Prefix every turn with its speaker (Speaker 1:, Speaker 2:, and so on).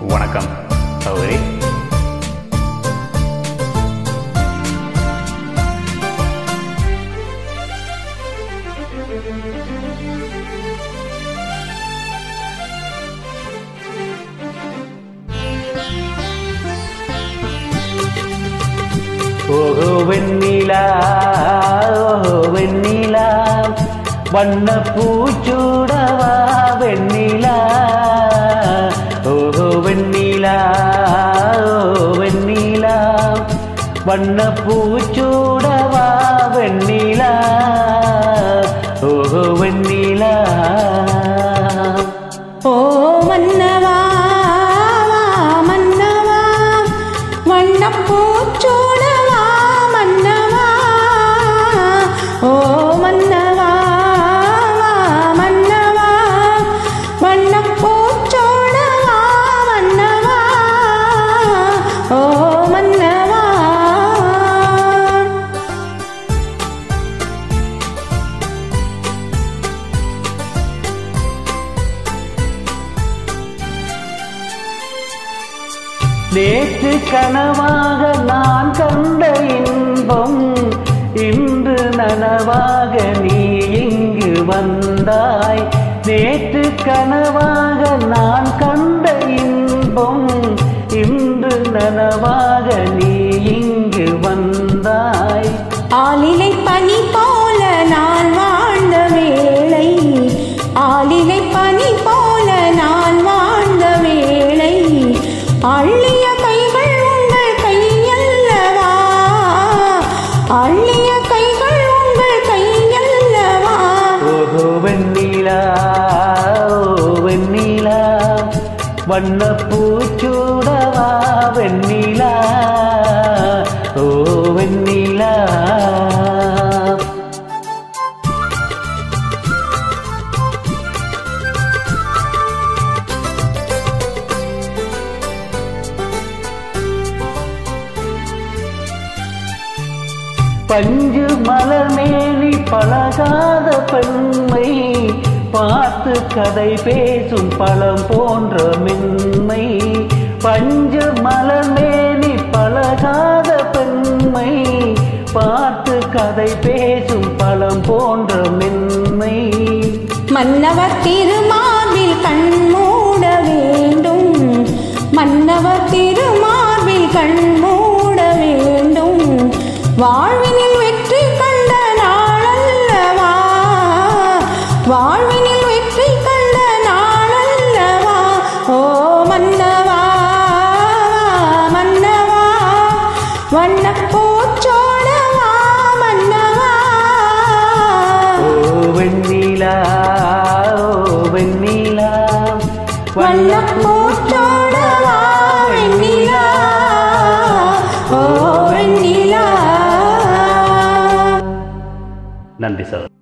Speaker 1: வணக்கம் சௌதரி ஓஹோ வெண்ணிலா ஓஹோ வெண்ணிலா வண்ண பூச்சூடவா வெண்ணிலா ஓஹோ வெண்ணிலா ஓ வெண்ணிலா வண்ண பூச்சூடவா வெண்ணிலா ஓஹோ வெண்ணிலா
Speaker 2: ஓ மன்னவா மன்னவா வண்ணப்பூச்சோடவா மன்னவா ஓ மன்னவா மன்னவா வண்ணப்பூச்சோடவா மன்னவா ஓ மன்னவா
Speaker 1: நேற்று கனவாக நான் கண்ட இன்பம் இன்று நனவாக நீ இங்கு வந்தாய் நேற்று கனவாக நான் கண்ட இன்பம் இன்று நனவாக நீ இங்கு வந்தாய்
Speaker 2: ஆலிலை பனி போல நான் வாழ்ந்த வேளை ஆலிலை பனி போல நான் வாழ்ந்த வேளை அள்ளிய கைகள் உங்கள் கையல்லவா அள்ளிய கைகள் உங்கள் கையல்லவா
Speaker 1: ஓஹோ வெண்ணிலா ஓ வெண்ணிலா வண்ண பூச்சூடவா வெண்ணிலா ஓ வெண்ணிலா பஞ்சு மலர் மேனி பழகாத பெண்மை பார்த்து கதை பேசும் பழம் போன்ற மென்மை பஞ்சு மலர் மேனி பழகாத பெண்மை பார்த்து கதை பேசும் பழம் போன்ற மென்மை
Speaker 2: மன்னவர் திருமார்பில் கண் மூட வேண்டும் மன்னவர் திருமார்பில் கண் மூட வேண்டும் வாழ்வினில் வெற்றி கண்ட நாளல்லவா வாழ்வினில் வெற்றி கண்ட நாளல்லவா ஓ மன்னவா மன்னவா வண்ண பூச்சோடவா மன்னவா
Speaker 1: ஓ வெண்ணிலா ஓ வெண்ணிலா
Speaker 2: வண்ணப்பூச்சோடவா வெண்ணிலா ஓ வெண்ணிலா
Speaker 1: நன்றி சார்